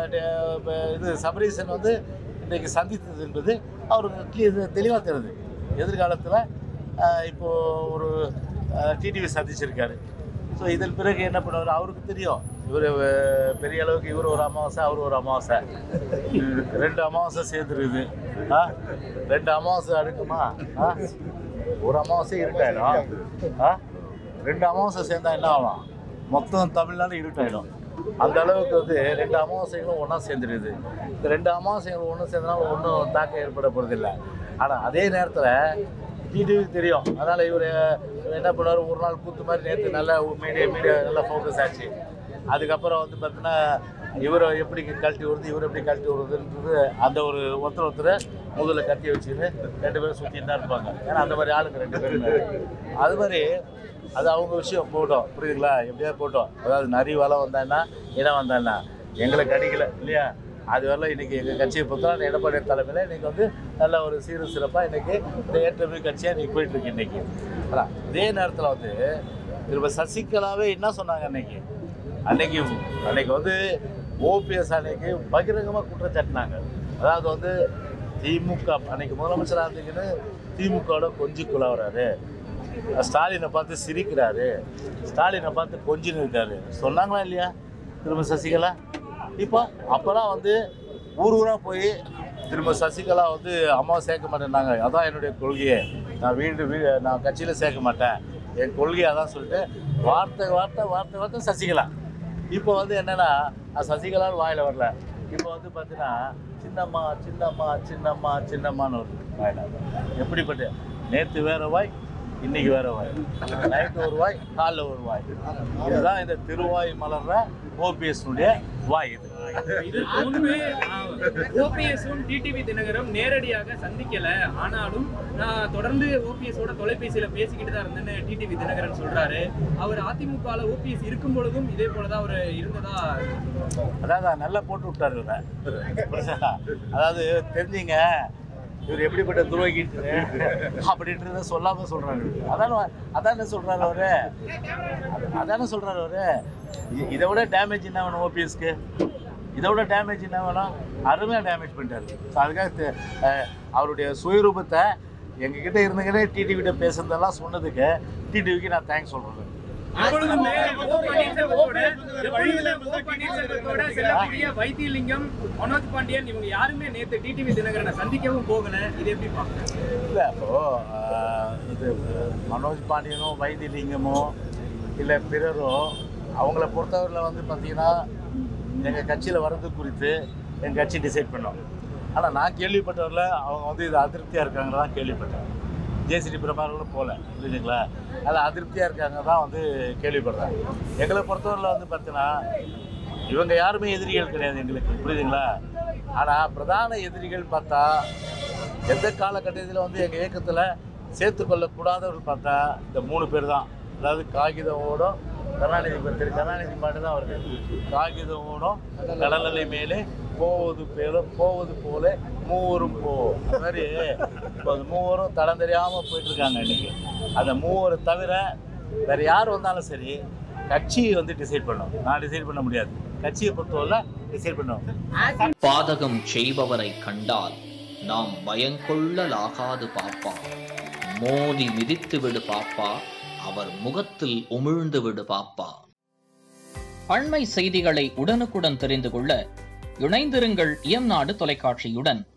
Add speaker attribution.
Speaker 1: இது சபரீசன் வந்து இன்றைக்கு சந்தித்தது என்பது அவருக்கு தெளிவாக தெரியுது எதிர்காலத்தில் இப்போ ஒரு டிடிவி சந்திச்சிருக்காரு ஸோ இதன் பிறகு என்ன பண்ணுவார் அவருக்கு தெரியும் இவர் பெரிய அளவுக்கு இவர் ஒரு அமாவாசை அவர் ஒரு அமாவாசை ம், ரெண்டு அமாவாசை சேர்ந்துருக்குது ஆ ரெண்டு அமாவாசை அடுக்குமா ஆ ஒரு அமாவாசை இருட்டாயிடும் ஆ ரெண்டு அமாவாசை சேர்ந்தா என்ன ஆகும் மொத்தம் தமிழ்நாடு இருட்டாயிடும் அந்த அளவுக்கு வந்து ரெண்டு அமாவாசைகளும் ஒன்றா சேர்ந்துருக்குது இந்த ரெண்டு அமாவாசைகளும் ஒன்று சேர்ந்தனால ஒன்றும் தாக்கம் ஏற்பட போகிறதில்ல ஆனால் அதே நேரத்தில் டிடிவி தெரியும் அதனால் இவர் என்ன பண்ணுவார் ஒரு நாள் கூத்து மாதிரி நேற்று நல்லா மீடியா மீடியா நல்லா ஃபோக்கஸ் ஆச்சு அதுக்கப்புறம் வந்து பார்த்தீங்கன்னா இவரை எப்படி கழட்டி வருது இவர் எப்படி கழட்டி வருதுன்றது அந்த ஒரு ஒருத்தர் ஒருத்தர் முதல்ல கட்டி வச்சுன்னு ரெண்டு பேரும் சுற்றிட்டு தான் இருப்பாங்க ஏன்னா அந்த மாதிரி ஆளுங்க ரெண்டு பேரும் அது மாதிரி அது அவங்க விஷயம் போட்டோம் புரியுதுங்களா எப்படியா போட்டோம் அதாவது நரி வலை வந்தான்னா இடம் வந்தான்னா எங்களுக்கு அடிக்கல இல்லையா அது வரல இன்னைக்கு எங்கள் கட்சியை பொறுத்தவரை எடப்பாடி தலைமையில் இன்னைக்கு வந்து நல்ல ஒரு சீரு சிறப்பாக இன்னைக்கு இந்த ஏற்றமிகு கட்சியாக இன்னைக்கு போயிட்டு இருக்கு இன்னைக்கு அதான் இதே நேரத்தில் வந்து திரும்ப சசிகலாவே என்ன சொன்னாங்க அன்னைக்கு அன்னைக்கு அன்னைக்கு வந்து ஓபிஎஸ் அன்னைக்கு பகிரங்கமாக குற்றச்சாட்டினாங்க அதாவது வந்து திமுக அன்னைக்கு முதலமைச்சராக இருந்தீங்கன்னு திமுகவோட கொஞ்சி குலவராரு ஸ்டாலினை பார்த்து சிரிக்கிறாரு ஸ்டாலினை பார்த்து கொஞ்சின்னு இருக்காரு சொன்னாங்களா இல்லையா திரும்ப சசிகலா இப்போ அப்போலாம் வந்து ஊர் ஊராக போய் திரும்ப சசிகலா வந்து அம்மா சேர்க்க மாட்டேன்னாங்க அதான் என்னுடைய கொள்கையே நான் வீடு வீ நான் கட்சியில் சேர்க்க மாட்டேன் என் கொள்கையை அதான் சொல்லிட்டு வார்த்தை வார்த்தை வார்த்தை வார்த்தை சசிகலா இப்போ வந்து என்னன்னா அது சசிகலான்னு வாயில் வரல இப்போ வந்து பார்த்தீங்கன்னா சின்னம்மா சின்னம்மா சின்னம்மா சின்னம்மான்னு வருது வாயில் எப்படிப்பட்ட நேற்று வேற வாய் இன்னைக்கு வேற வாய் நைட்டு ஒரு வாய் காலைல ஒரு வாய் இதுதான் இந்த திருவாய் மலர்ற ஓபிஎஸ்னுடைய வாய் இது
Speaker 2: இதற்கு முன்பு ஓபிஎஸும் டிடிவி தினகரும் நேரடியாக சந்திக்கல ஆனாலும் நான் தொடர்ந்து ஓபிஎஸ் ஓட தொலைபேசியில பேசிக்கிட்டு தான் இருந்தேன்னு டிடிவி தினகரன் சொல்றாரு அவர் அதிமுகல ஓபிஎஸ் இருக்கும் பொழுதும் இதே போலதான் அவர் இருந்ததா
Speaker 1: அதாவது நல்லா போட்டு விட்டாரு இவரை புரியுதா? அதாவது தெரிஞ்சுங்க இவர் எப்படிப்பட்ட துரோகிட்டு அப்படின்றத சொல்லாம சொல்றாரு அதான அதானே சொல்றாரு அவரு அதானே சொல்றாரு அவரு இ- இதை விட டேமேஜ் என்ன வேணும் ஓபிஎஸ்க்கு இதை விட டேமேஜ் என்ன வேணும் அருமையாக டேமேஜ் பண்ணிட்டாரு ஸோ அதுக்காக தெ- அஹ், அவருடைய சுயரூபத்தை எங்ககிட்ட இருந்துக்கிட்டே டிடிவிட்ட பேசுனதெல்லாம் சொன்னதுக்கு டிடிவிக்கு நான் தேங்க்ஸ் சொல்கிறேன்
Speaker 2: எப்பொழுதுமே ஓ பன்னீர்செல்வத்தோட எப்பொழுதுமே ஓ பன்னீர்செல்வத்தோட செல்லக்கூடிய வைத்தியலிங்கம் மனோஜ் பாண்டியன் இவங்க யாருமே நேத்து டிடிவி தினகரனை சந்திக்கவும் போகல இது எப்படி பாக்குறேன்
Speaker 1: இல்லை அப்போது இது மனோஜ் பாண்டியனோ வைத்தியலிங்கமோ இல்லை பிறரோ அவங்கள பொறுத்தவரையில் வந்து பார்த்தீங்கன்னா எங்கள் கட்சியில் வர்றது குறித்து எங்கள் கட்சி டிசைட் பண்ணோம் ஆனால் நான் கேள்விப்பட்டவரில் அவங்க வந்து இது அதிருப்தியாக இருக்காங்க தான் கேள்விப்பட்டேன் ஜேசிடி பிரபாகர்களும் போகல புரியுதுங்களா அதில் அதிருப்தியாக இருக்காங்க தான் வந்து கேள்விப்படுறேன் எங்களை பொறுத்தவரையில் வந்து பார்த்தீங்கன்னா இவங்க யாருமே எதிரிகள் கிடையாது எங்களுக்கு புரியுதுங்களா ஆனால் பிரதான எதிரிகள் பார்த்தா எந்த காலகட்டத்தில் வந்து எங்கள் இயக்கத்தில் சேர்த்துக்கொள்ளக்கூடாதவர் பார்த்தா இந்த மூணு பேர் தான் அதாவது காகிதம் ஓடும் கருணாநிதி ப- திரு கருணாநிதி பாட்டு தான் அவர்கள் காகிதம் ஓடும் கடலலை மேலே போவது பேர போவது போல மூவரும் போ அது மாதிரி இப்போ அந்த மூவரும் தடம் தெரியாமல் போயிட்டு இருக்காங்க இன்னைக்கு அந்த மூவரை தவிர வேற யார் வந்தாலும் சரி கட்சியை வந்து டிசைட் பண்ணும் நான் டிசைட் பண்ண முடியாது கட்சியை பொறுத்தவரை டிசைட் பண்ணுவோம்
Speaker 3: பாதகம் செய்பவரை கண்டால் நாம் பயங்கொள்ளலாகாது பாப்பா மோதி மிதித்து விடு பாப்பா அவர் முகத்தில் உமிழ்ந்து விடு பாப்பா அண்மை செய்திகளை உடனுக்குடன் தெரிந்து கொள்ள இணைந்திருங்கள் இயம்நாடு தொலைக்காட்சியுடன்